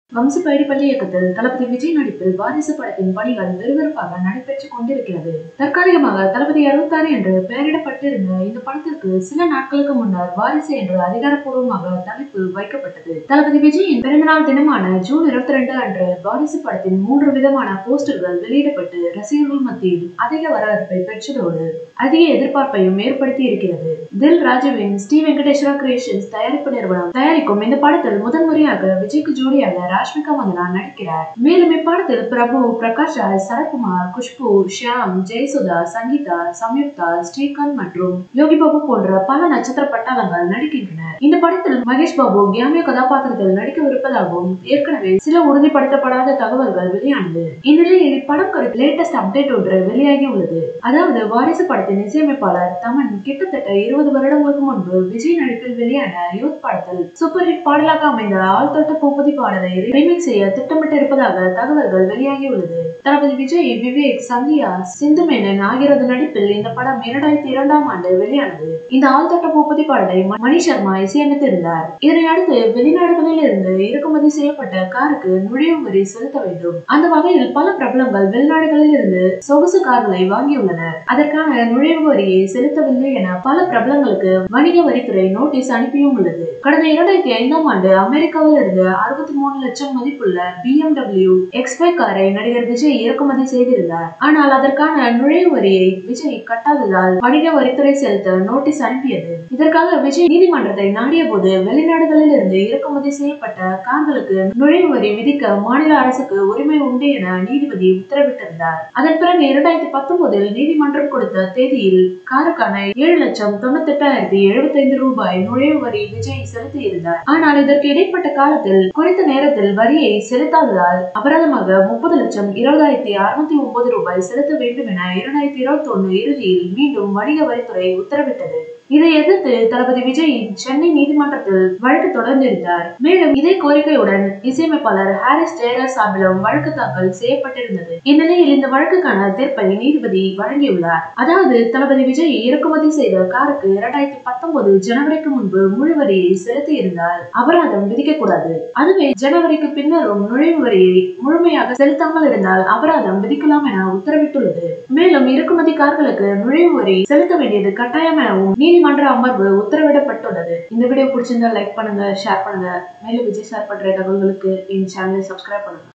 வம்சப்பேடி பள்ளி இயக்கத்தில் தளபதி விஜய் நடிப்பில் வாரிசு படத்தின் பணிகள் விறுவிறுப்பாக நடைபெற்றுக் கொண்டிருக்கிறது தற்காலிகமாக தளபதி அறுபத்தாறு என்று பெயரிடப்பட்டிருந்த இந்த படத்திற்கு சில நாட்களுக்கு முன்னர் வாரிசு என்று அதிகாரப்பூர்வமாக தலைப்பு வைக்கப்பட்டது தளபதி விஜயின் பிறந்தநாள் தினமான ஜூன் இருபத்தி ரெண்டு அன்று வாரிசு படத்தின் மூன்று விதமான போஸ்டர்கள் வெளியிடப்பட்டு ரசிகர்கள் மத்தியில் அதிக வரவேற்பை பெற்றதோடு அதிக எதிர்பார்ப்பையும் ஏற்படுத்தி இருக்கிறது தில் ராஜுவின் ஸ்ரீ வெங்கடேஸ்வரா கிரியேஷன்ஸ் தயாரிப்பு நிறுவனம் தயாரிக்கும் இந்த படத்தில் முதன்முறையாக விஜய்க்கு ஜோடியாக ராஷ்மிகா மந்தனா நடிக்கிறார் மேலும் இப்படத்தில் பிரபு பிரகாஷ் ராஜ் சரத்குமார் குஷ்பு ஷியாம் ஜெயசுதா சங்கீதா சம்யுக்தா ஸ்ரீகாந்த் மற்றும் யோகி பாபு போன்ற பல நட்சத்திர பட்டாளங்கள் நடிக்கின்றனர் இந்த படத்தில் மகேஷ் பாபு கியாமிய கதாபாத்திரத்தில் நடிக்கவிருப்பதாகவும் ஏற்கனவே சில உறுதிப்படுத்தப்படாத தகவல்கள் வெளியானது இந்நிலையில் இப்படம் குறித்து லேட்டஸ்ட் அப்டேட் ஒன்று வெளியாகி உள்ளது அதாவது வாரிசு படத்தின் இசையமைப்பாளர் தமன் கிட்டத்தட்ட இருபது வருடங்களுக்கு முன்பு விஜய் நடிப்பில் வெளியான யூத் படத்தில் சூப்பர் ஹிட் பாடலாக அமைந்த ஆள் தொட்ட பூப்பதி பாடலை ரீமேக் செய்ய திட்டமிட்டு இருப்பதாக தகவல்கள் வெளியாகி உள்ளது தளபதி விஜய் விவேக் சந்தியா சிந்து மேனன் ஆகியோரது நடிப்பில் இந்த படம் இரண்டாயிரத்தி இரண்டாம் ஆண்டு வெளியானது இந்த ஆள் தொட்ட பூப்பதி பாடலை மணி சர்மா இசையமைத்திருந்தார் இதனை அடுத்து வெளிநாடுகளில் இருந்து இறக்குமதி செய்யப்பட்ட காருக்கு நுழைவு வரி செலுத்த வேண்டும் அந்த வகையில் பல பிரபலங்கள் வெளிநாடுகளில் இருந்து சொகுசு கார்களை வாங்கியுள்ளனர் அதற்கான நுழைவு வரியை செலுத்தவில்லை என பல பிரபலங்களுக்கு வணிக வரித்துறை நோட்டீஸ் அனுப்பியும் உள்ளது கடந்த இரண்டாயிரத்தி ஐந்தாம் ஆண்டு அமெரிக்காவில் இருந்து அறுபத்தி மூணு லட்சம் மதிப்புள்ள பிஎம்டபிள்யூ எக்ஸ்பை காரை நடிகர் விஜய் இறக்குமதி செய்திருந்தார் ஆனால் அதற்கான நுழைவு வரியை விஜய் கட்டாததால் வணிக வரித்துறை செலுத்த நோட்டீஸ் அனுப்பியது இதற்காக விஜய் நீதிமன்றத்தை நாடிய போது வெளிநாடுகளில் இருந்து இறக்குமதி செய்யப்பட்ட கார்களுக்கு நுழைவு வரி விதிக்க மாநில அரசுக்கு உரிமை உண்டு என நீதிபதி உத்தரவிட்டிருந்தார் அதன் பிறகு இரண்டாயிரத்தி பத்தொன்பதில் நீதிமன்றம் கொடுத்த தேதியில் காருக்கான ஏழு லட்சம் தொண்ணூத்தி எட்டாயிரத்தி எழுபத்தி ஐந்து ரூபாய் நுழைவு வரி விஜய் செலுத்தி இருந்தார் ஆனால் இதற்கு இடைப்பட்ட காலத்தில் குறித்த நேரத்தில் வரியை செலுத்தாததால் அபராதமாக முப்பது லட்சம் இருபதாயிரத்தி அறுநூத்தி ஒன்பது ரூபாய் செலுத்த வேண்டும் என இரண்டாயிரத்தி இருபத்தி ஒன்னு இறுதியில் மீண்டும் வணிக வரித்துறை உத்தரவிட்டது இதை எதிர்த்து தளபதி விஜய் சென்னை நீதிமன்றத்தில் வழக்கு தொடர்ந்திருந்தார் மேலும் இதே கோரிக்கையுடன் இசையமைப்பாளர் ஹாரிஸ் ஜெயராஜ் சார்பிலும் வழக்கு தாக்கல் செய்யப்பட்டிருந்தது இந்நிலையில் இந்த வழக்குக்கான தீர்ப்பை நீதிபதி வழங்கியுள்ளார் அதாவது தளபதி விஜய் இறக்குமதி செய்த காருக்கு இரண்டாயிரத்தி பத்தொன்பது ஜனவரிக்கு முன்பு முழு வரியை செலுத்தி இருந்தால் அபராதம் விதிக்கக்கூடாது அதுவே ஜனவரிக்கு பின்னரும் நுழைவு வரியை முழுமையாக செலுத்தாமல் இருந்தால் அபராதம் விதிக்கலாம் என உத்தரவிட்டுள்ளது மேலும் இறக்குமதி கார்களுக்கு நுழைவு வரி செலுத்த வேண்டியது கட்டாயம் எனவும் நீதிமன்ற அமர்வு உத்தரவிடப்பட்டுள்ளது இந்த வீடியோ பிடிச்சிருந்தா லைக் பண்ணுங்க ஷேர் பண்ணுங்க மேலும் விஜய் சார் பற்றிய தகவல்களுக்கு என் சேனலை சப்ஸ்கிரைப் பண்ணுங்க